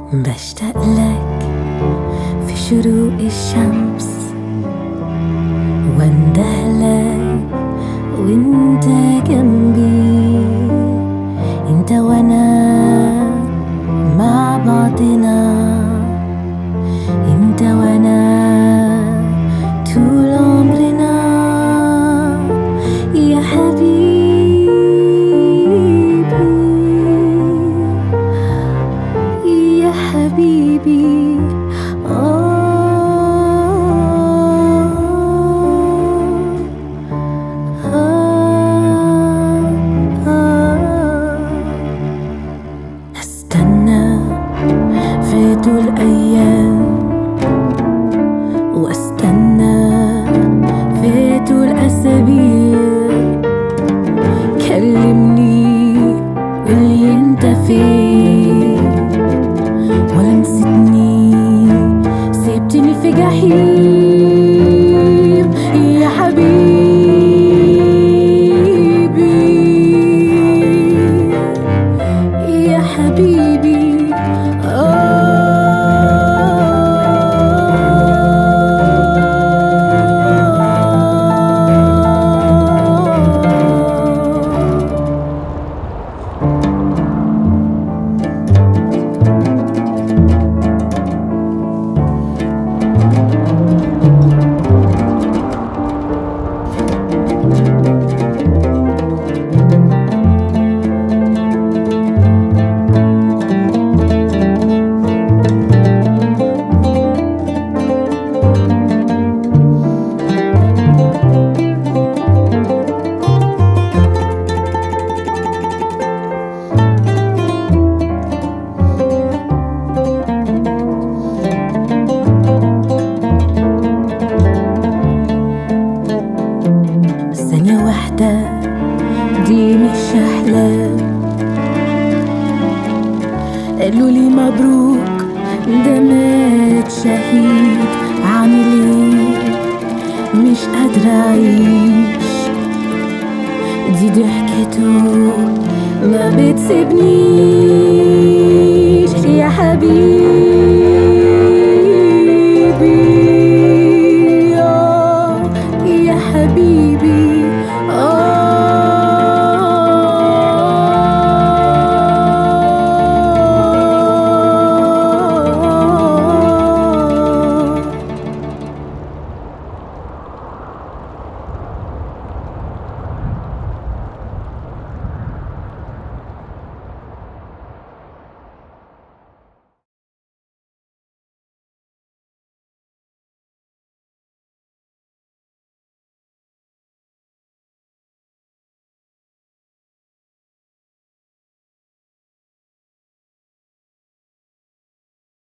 بشتاق لك في شروق الشمس واندهلك وانت جنبي انت وانا مع بعضنا انت وانا طول عمرنا يا حبيبي يا حبيبي آه آه آه استنى فاتوا الأيام واستنى فاتوا الأسابيع كلمني قولي انت فين ولا نسيتني سبتني في جحيم يا حبيبي يا حبيبي آه ثانية واحدة دي مش أحلام قالوا لي مبروك ده مات شهيد عامل ايه مش قادرة أعيش دي ضحكته ما بتسيبنيش يا حبيبي